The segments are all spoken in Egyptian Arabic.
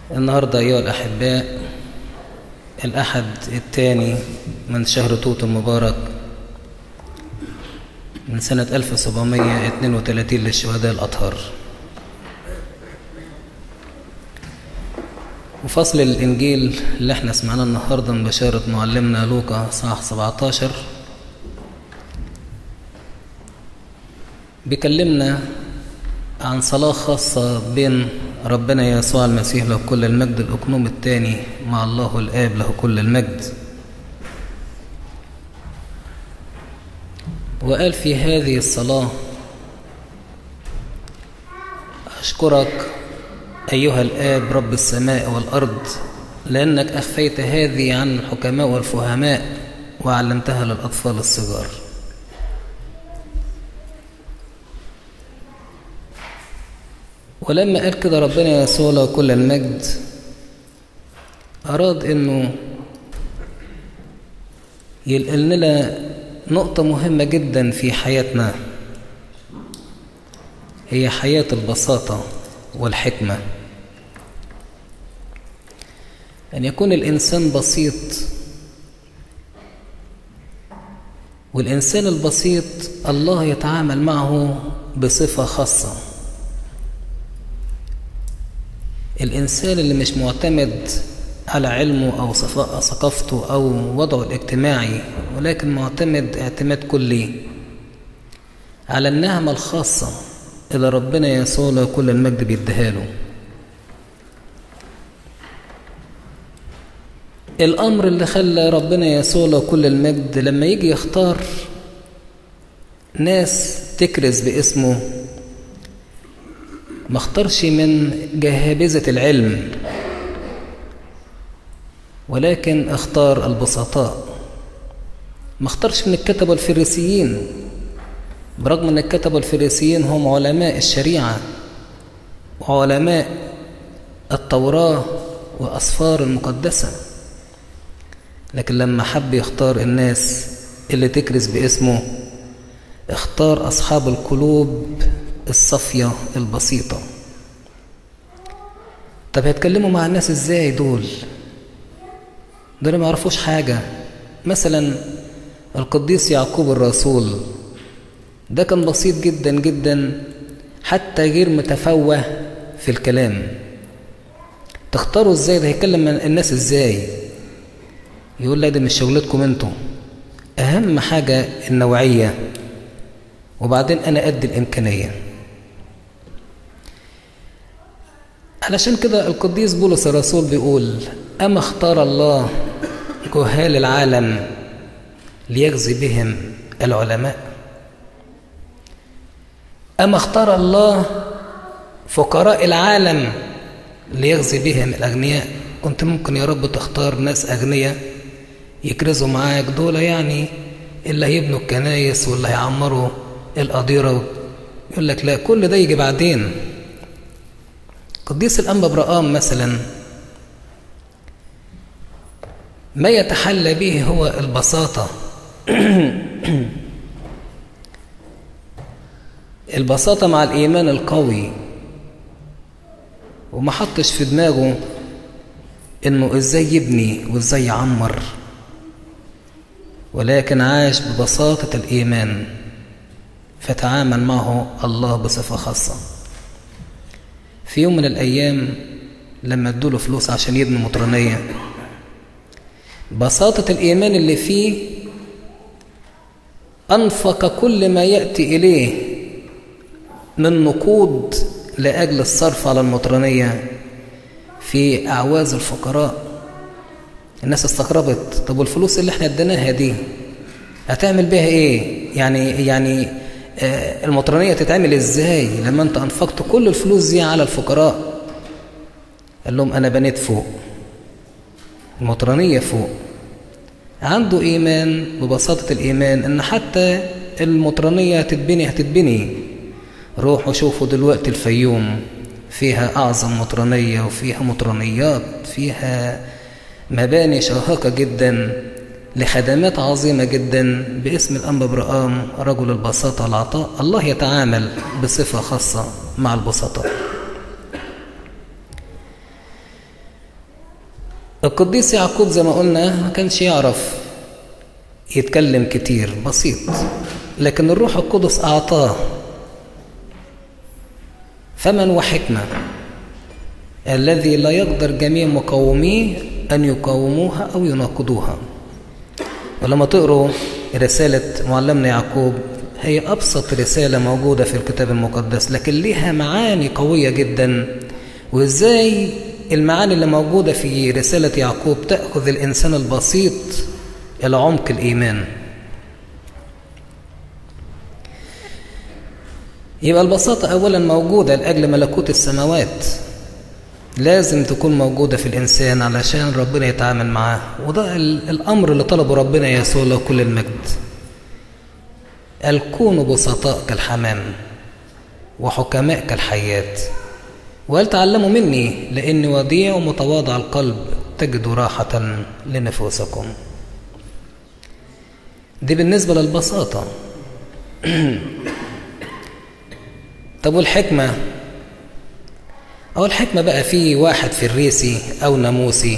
النهاردة أيها الأحباء الأحد الثاني من شهر توت المبارك من سنة 1732 للشهداء الأطهار وفصل الإنجيل اللي احنا سمعناه النهاردة من بشارة معلمنا لوقا صح 17 بيكلمنا عن صلاة خاصة بين ربنا يسوع المسيح له كل المجد الأقنوم الثاني مع الله الآب له كل المجد وقال في هذه الصلاة أشكرك أيها الآب رب السماء والأرض لأنك أخفيت هذه عن الحكماء والفهماء وعلمتها للأطفال الصغار ولما قال كده ربنا يسوع له كل المجد أراد إنه ينقل لنا نقطة مهمة جدا في حياتنا هي حياة البساطة والحكمة أن يكون الإنسان بسيط والإنسان البسيط الله يتعامل معه بصفة خاصة الإنسان اللي مش معتمد على علمه أو ثقافته أو وضعه الاجتماعي ولكن معتمد اعتماد كلي على النعمة الخاصة اللي ربنا يسوع له كل المجد بيديها له الأمر اللي خلى ربنا يسوع له كل المجد لما يجي يختار ناس تكرز باسمه ما اختارش من جهابذة العلم ولكن اختار البسطاء ما اختارش من الكتبة الفريسيين برغم ان الكتبة الفريسيين هم علماء الشريعة وعلماء التوراة وأسفار المقدسة لكن لما حب يختار الناس اللي تكرز باسمه اختار أصحاب القلوب الصافية البسيطة طب هيتكلموا مع الناس ازاي دول دول ما يعرفوش حاجة مثلا القديس يعقوب الرسول ده كان بسيط جدا جدا حتى غير متفوه في الكلام تختاروا ازاي ده هيكلم الناس ازاي يقول لا دي مش شغلتكم انتوا اهم حاجة النوعية وبعدين انا قد الامكانيه علشان كده القديس بولس الرسول بيقول أما اختار الله جهال العالم ليجزي بهم العلماء أما اختار الله فقراء العالم ليجزي بهم الأغنياء كنت ممكن يا رب تختار ناس أغنياء يكرزوا معاك دول يعني اللي هيبنوا الكنايس واللي هيعمروا الأضيرة يقول لك لا كل ده يجي بعدين قديس الأنبا برقام مثلا ما يتحلى به هو البساطة البساطة مع الإيمان القوي وما حطش في دماغه إنه إزاي يبني وإزاي يعمر ولكن عاش ببساطة الإيمان فتعامل معه الله بصفة خاصة في يوم من الأيام لما ادوله فلوس عشان يبني مطرانية بساطة الإيمان اللي فيه أنفق كل ما يأتي إليه من نقود لأجل الصرف على المطرانية في أعواز الفقراء الناس استغربت طب والفلوس اللي احنا اديناها دي هتعمل بيها ايه يعني يعني المطرانية تتعمل ازاي لما انت انفقت كل الفلوس دي على الفقراء قال لهم انا بنيت فوق المطرانية فوق عنده ايمان ببساطة الايمان ان حتى المطرانية هتتبني هتتبني روحوا شوفوا دلوقتي الفيوم فيها اعظم مطرانية وفيها مطرانيات فيها مباني شاهقة جدا لخدمات عظيمة جدا باسم الأنبا برقام رجل البساطة العطاء الله يتعامل بصفة خاصة مع البسطاء القديس يعقوب زي ما قلنا ما كانش يعرف يتكلم كتير بسيط لكن الروح القدس أعطاه فمن وحكمة الذي لا يقدر جميع مقاوميه أن يقاوموها أو يناقضوها ولما تقروا رسالة معلمنا يعقوب هي أبسط رسالة موجودة في الكتاب المقدس لكن ليها معاني قوية جدا وإزاي المعاني اللي موجودة في رسالة يعقوب تأخذ الإنسان البسيط إلى عمق الإيمان يبقى البساطة أولا موجودة لأجل ملكوت السماوات لازم تكون موجودة في الإنسان علشان ربنا يتعامل معاه وده الأمر اللي طلبه ربنا يسوع له كل المجد قال كونوا بسطاء كالحمام وحكماء كالحيات وقال تعلموا مني لأني وديع ومتواضع القلب تجدوا راحة لنفوسكم دي بالنسبة للبساطة طب والحكمة أو الحكمة بقى في واحد فريسي أو ناموسي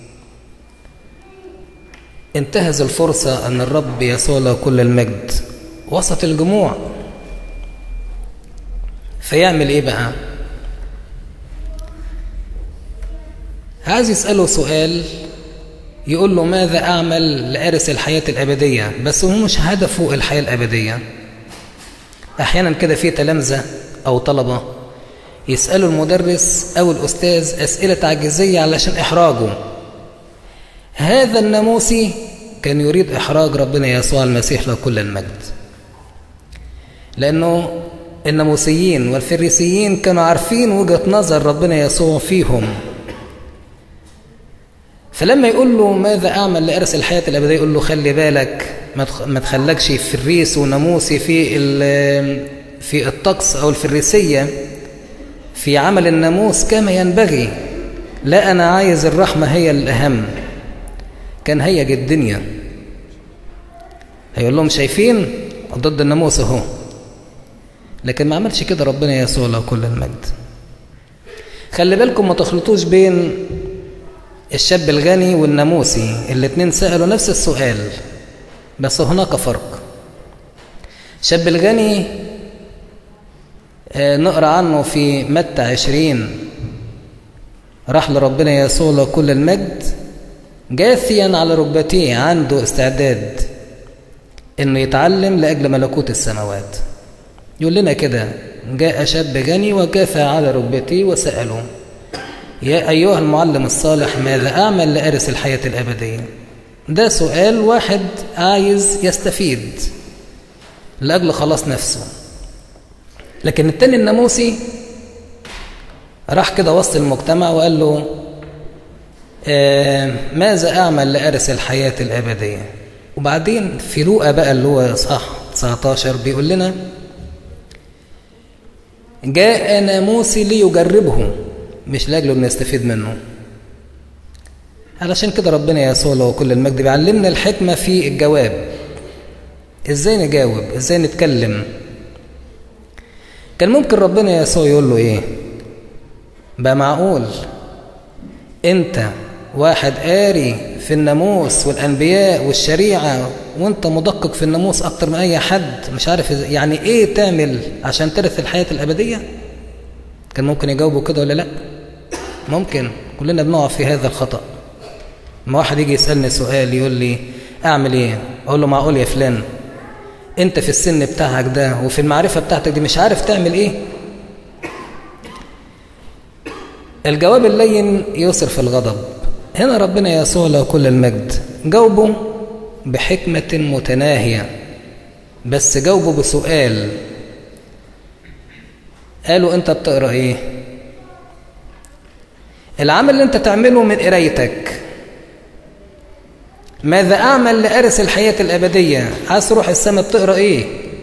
انتهز الفرصة أن الرب يسوع له كل المجد وسط الجموع فيعمل إيه بقى؟ عايز يسأله سؤال يقول له ماذا أعمل لأرث الحياة الأبدية بس هو مش هدفه الحياة الأبدية أحيانا كده في تلامذة أو طلبة يسألوا المدرس أو الأستاذ أسئلة تعجيزية علشان إحراجه هذا الناموسي كان يريد إحراج ربنا يسوع المسيح له كل المجد لأنه الناموسيين والفريسيين كانوا عارفين وجهة نظر ربنا يسوع فيهم فلما يقول له ماذا أعمل لأرث الحياة الأبدية يقول له خلي بالك ما تخلكش فريس وناموسي في في الطقس أو الفريسية في عمل الناموس كما ينبغي لا أنا عايز الرحمة هي الأهم كان هيج الدنيا هيقول لهم شايفين ضد الناموس اهو لكن ما عملش كده ربنا يسوع له كل المجد خلي بالكم ما تخلطوش بين الشاب الغني والناموسي الاثنين سألوا نفس السؤال بس هناك فرق الشاب الغني نقرأ عنه في متى عشرين راح لربنا يسوع له كل المجد جاثيا على ركبتيه عنده استعداد انه يتعلم لاجل ملكوت السماوات يقول لنا كده جاء شاب غني وجاث على ركبتيه وسأله يا أيها المعلم الصالح ماذا أعمل لأرث الحياة الأبدية ده سؤال واحد عايز يستفيد لأجل خلاص نفسه لكن التاني الناموسي راح كده وسط المجتمع وقال له آه ماذا أعمل لأرث الحياة الأبدية وبعدين في لوقا بقى اللي هو صح 19 بيقول لنا جاء ناموسي ليجربه مش لاجله انه يستفيد منه علشان كده ربنا يسوع له كل المجد بيعلمنا الحكمة في الجواب ازاي نجاوب ازاي نتكلم كان ممكن ربنا يسوع يقول له ايه بقى معقول انت واحد قاري في الناموس والانبياء والشريعه وانت مدقق في الناموس اكتر من اي حد مش عارف يعني ايه تعمل عشان ترث الحياه الابديه كان ممكن يجاوبوا كده ولا لا ممكن كلنا بنقع في هذا الخطا ما واحد يجي يسالني سؤال يقول لي اعمل ايه اقول له معقول يا فلان انت في السن بتاعك ده وفي المعرفه بتاعتك دي مش عارف تعمل ايه الجواب اللين يصرف الغضب هنا ربنا يسوع له كل المجد جاوبه بحكمة متناهية بس جاوبه بسؤال قالوا انت بتقرا ايه العمل اللي انت تعمله من قرايتك ماذا اعمل لارث الحياه الابديه عايز تروح السماء بتقرا ايه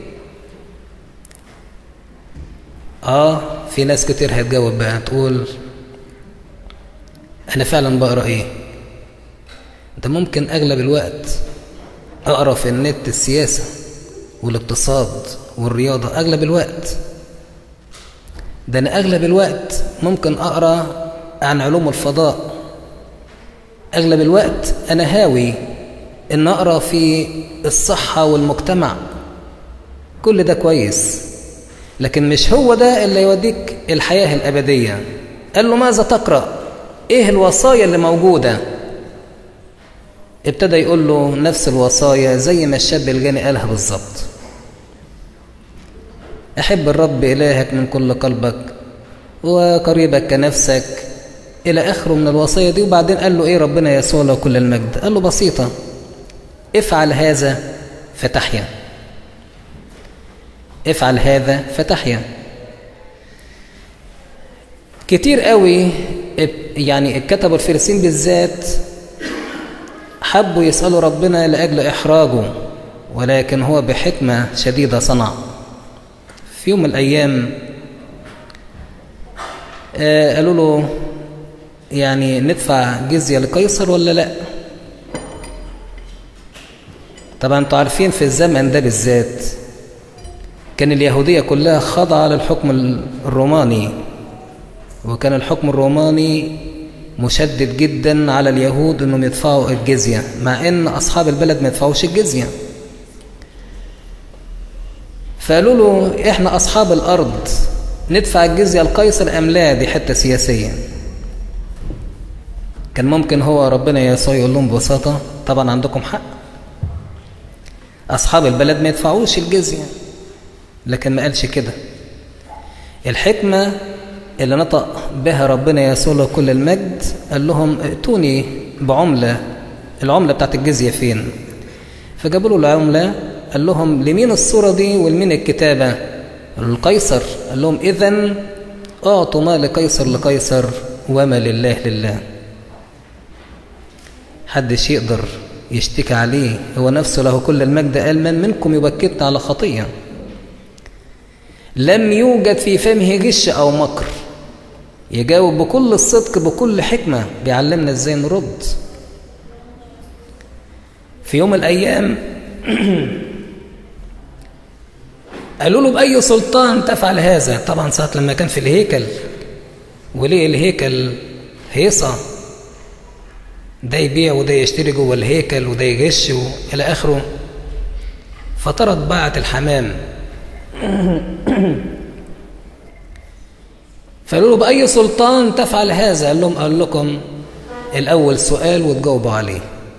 اه في ناس كتير هتجاوب بقى تقول انا فعلا بقرا ايه ده ممكن اغلب الوقت اقرا في النت السياسه والاقتصاد والرياضه اغلب الوقت ده انا اغلب الوقت ممكن اقرا عن علوم الفضاء أغلب الوقت أنا هاوي إن أقرأ في الصحة والمجتمع كل ده كويس لكن مش هو ده اللي يوديك الحياة الأبدية قال له ماذا تقرأ إيه الوصايا اللي موجودة ابتدى يقول له نفس الوصايا زي ما الشاب الجاني قالها بالظبط أحب الرب إلهك من كل قلبك وقريبك كنفسك إلى آخره من الوصية دي وبعدين قال له إيه ربنا يسوع له كل المجد قال له بسيطة افعل هذا فتحيا افعل هذا فتحيا كتير قوي يعني الكتب الفرسين بالذات حبوا يسألوا ربنا لأجل إحراجه ولكن هو بحكمة شديدة صنع في يوم من الأيام آه قالوا له يعني ندفع جزية لقيصر ولا لا طبعا انتوا عارفين في الزمن ده بالذات كان اليهودية كلها خاضعة للحكم الروماني وكان الحكم الروماني مشدد جدا على اليهود انهم يدفعوا الجزية مع ان اصحاب البلد ما يدفعوش الجزية فقالوا له احنا اصحاب الارض ندفع الجزية لقيصر ام لا دي حتة سياسية كان ممكن هو ربنا يسوع يقول لهم ببساطة طبعا عندكم حق أصحاب البلد ما يدفعوش الجزية لكن ما قالش كده الحكمة اللي نطق بها ربنا يسوع له كل المجد قال لهم ائتوني بعملة العملة بتاعت الجزية فين فجابوا له العملة قال لهم لمين الصورة دي ولمين الكتابة القيصر قال لهم إذن أعطوا ما لقيصر لقيصر وما لله لله حدش يقدر يشتكي عليه هو نفسه له كل المجد قال من منكم يبكتنا على خطية لم يوجد في فمه غش أو مكر يجاوب بكل الصدق بكل حكمة بيعلمنا ازاي نرد في يوم من الأيام قالوا له بأي سلطان تفعل هذا طبعا ساعة لما كان في الهيكل وليه الهيكل هيصة ده يبيع وده يشتري جوه الهيكل وده يغش إلى آخره فطرد باعة الحمام فقالوا له بأي سلطان تفعل هذا قال لهم قال لكم الأول سؤال وتجاوبوا عليه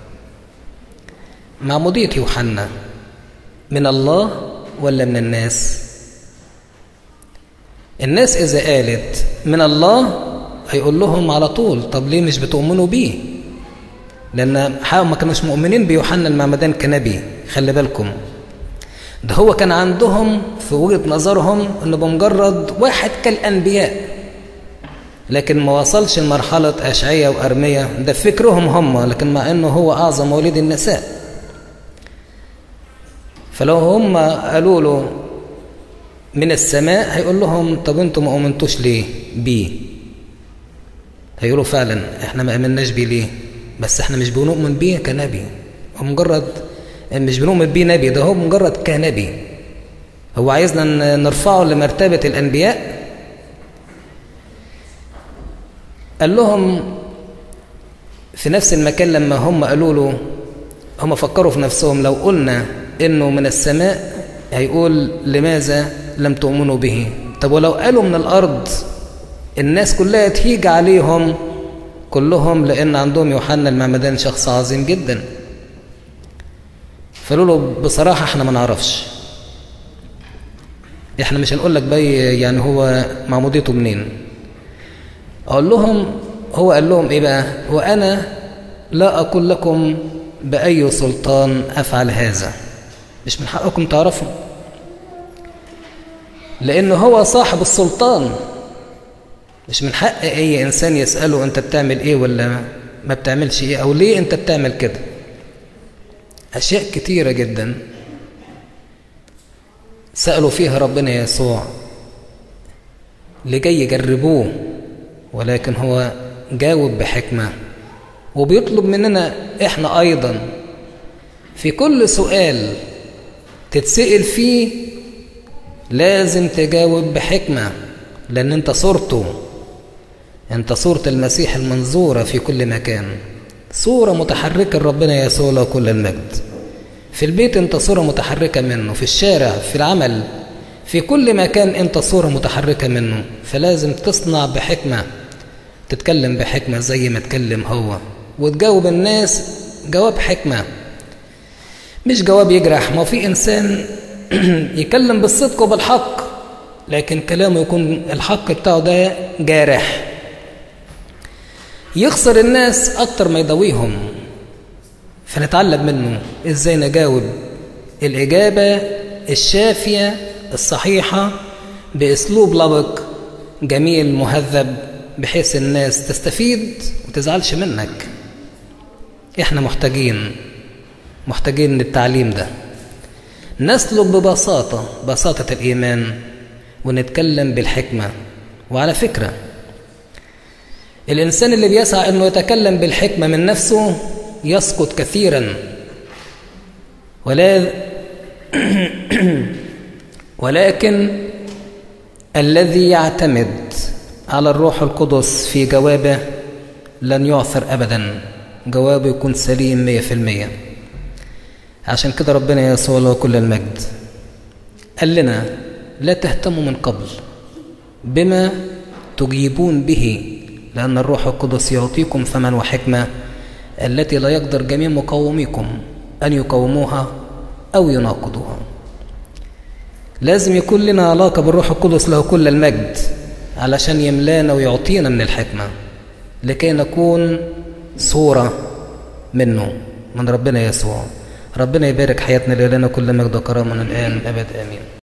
معمودية يوحنا من الله ولا من الناس الناس إذا قالت من الله هيقول لهم على طول طب ليه مش بتؤمنوا بيه لأن حاول ما كانوش مؤمنين بيوحنا المعمدان كنبي خلي بالكم ده هو كان عندهم في وجهة نظرهم انه بمجرد واحد كالأنبياء لكن ما وصلش لمرحلة أشعية وأرمية ده فكرهم هم لكن مع انه هو أعظم وليد النساء فلو هم قالوا له من السماء هيقول لهم طب انتوا ما امنتوش ليه بيه هيقولوا فعلا احنا ما امناش بيه ليه بس احنا مش بنؤمن بيه كنبي هو مجرد مش بنؤمن بيه نبي ده هو مجرد كنبي هو عايزنا نرفعه لمرتبة الأنبياء قال لهم في نفس المكان لما هم قالوا له هم فكروا في نفسهم لو قلنا انه من السماء هيقول لماذا لم تؤمنوا به طب ولو قالوا من الارض الناس كلها تهيج عليهم كلهم لان عندهم يوحنا المعمدان شخص عظيم جدا فقالوا له بصراحه احنا ما نعرفش احنا مش هنقول لك بقى يعني هو معموديته منين اقول لهم هو قال لهم ايه بقى وانا لا اقول لكم باي سلطان افعل هذا مش من حقكم تعرفوا لأنه هو صاحب السلطان مش من حق أي إنسان يسأله أنت بتعمل إيه ولا ما بتعملش إيه أو ليه أنت بتعمل كده أشياء كتيرة جدا سألوا فيها ربنا يسوع لجاي يجربوه ولكن هو جاوب بحكمة وبيطلب مننا إحنا أيضا في كل سؤال تتسأل فيه لازم تجاوب بحكمة لأن أنت صورته أنت صورة المسيح المنظورة في كل مكان صورة متحركة لربنا يسوع له كل المجد في البيت انت صورة متحركة منه في الشارع في العمل في كل مكان انت صورة متحركة منه فلازم تصنع بحكمة تتكلم بحكمة زي ما تكلم هو وتجاوب الناس جواب حكمة مش جواب يجرح ما في إنسان يكلم بالصدق وبالحق لكن كلامه يكون الحق بتاعه ده جارح يخسر الناس أكتر ما يضويهم فنتعلم منه إزاي نجاوب الإجابة الشافية الصحيحة بأسلوب لبق جميل مهذب بحيث الناس تستفيد وتزعلش منك احنا محتاجين محتاجين للتعليم ده نسلك ببساطة بساطة الإيمان ونتكلم بالحكمة وعلى فكرة الإنسان اللي بيسعى أنه يتكلم بالحكمة من نفسه يسقط كثيرا ولا ولكن الذي يعتمد على الروح القدس في جوابه لن يعثر أبدا جوابه يكون سليم مية في المية عشان كده ربنا يسوع له كل المجد قال لنا لا تهتموا من قبل بما تجيبون به لأن الروح القدس يعطيكم فمن وحكمة التي لا يقدر جميع مقاوميكم أن يقاوموها أو يناقضوها لازم يكون لنا علاقة بالروح القدس له كل المجد علشان يملانا ويعطينا من الحكمة لكي نكون صورة منه من ربنا يسوع ربنا يبارك حياتنا لنا كل مجد وكرامة الآن أبد آمين